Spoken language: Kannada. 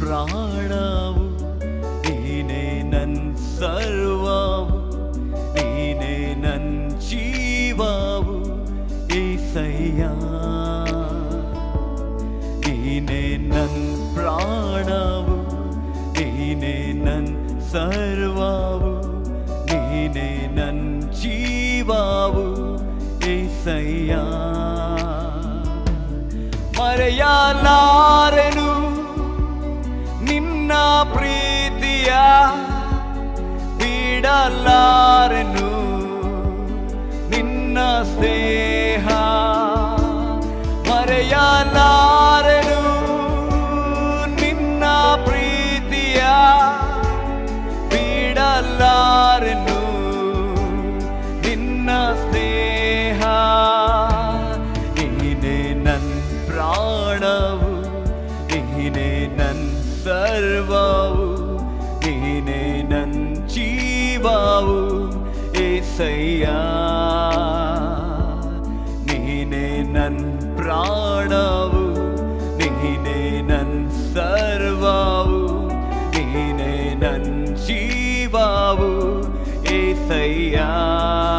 ಪ್ರಾಣವು ನೀನೇ ನನ್ ಸರ್ವವು ನೀನೇ ನನ್ ಜೀವವು ಏಸಯ್ಯ ನೀನೇ ನನ್ ಪ್ರಾಣವು ನೀನೇ ನನ್ ಸರ್ವವು ನೀನೇ ನನ್ ಜೀವವು ಏಸಯ್ಯ ಮರೆಯಲಾರೆನು ನಿನ್ನ ಪ್ರೀತಿಯ ಬಿಡಲಾರೆನು ನಿನ್ನ ಸ್ನೇಹ ಮರೆಯಲಾರೆನು ನಿನ್ನ ಪ್ರೀತಿಯ ಬಿಡಲಾರೆನು ನಿನ್ನ ಸ್ನೇಹ ನೀನೇ ನನ್ ಪ್ರಾಣವು ನೀನೇ ನನ್ ಸರ್ವವು ನೀನೇ ನನ್ ಜೀವವು ಏಸಯ್ಯ ನೀನೇ ನನ್ ಪ್ರಾಣವು ನೀನೇ ನನ್ ಸರ್ವವು ನೀನೇ ನನ್ ಜೀವವು ಏಸಯ್ಯ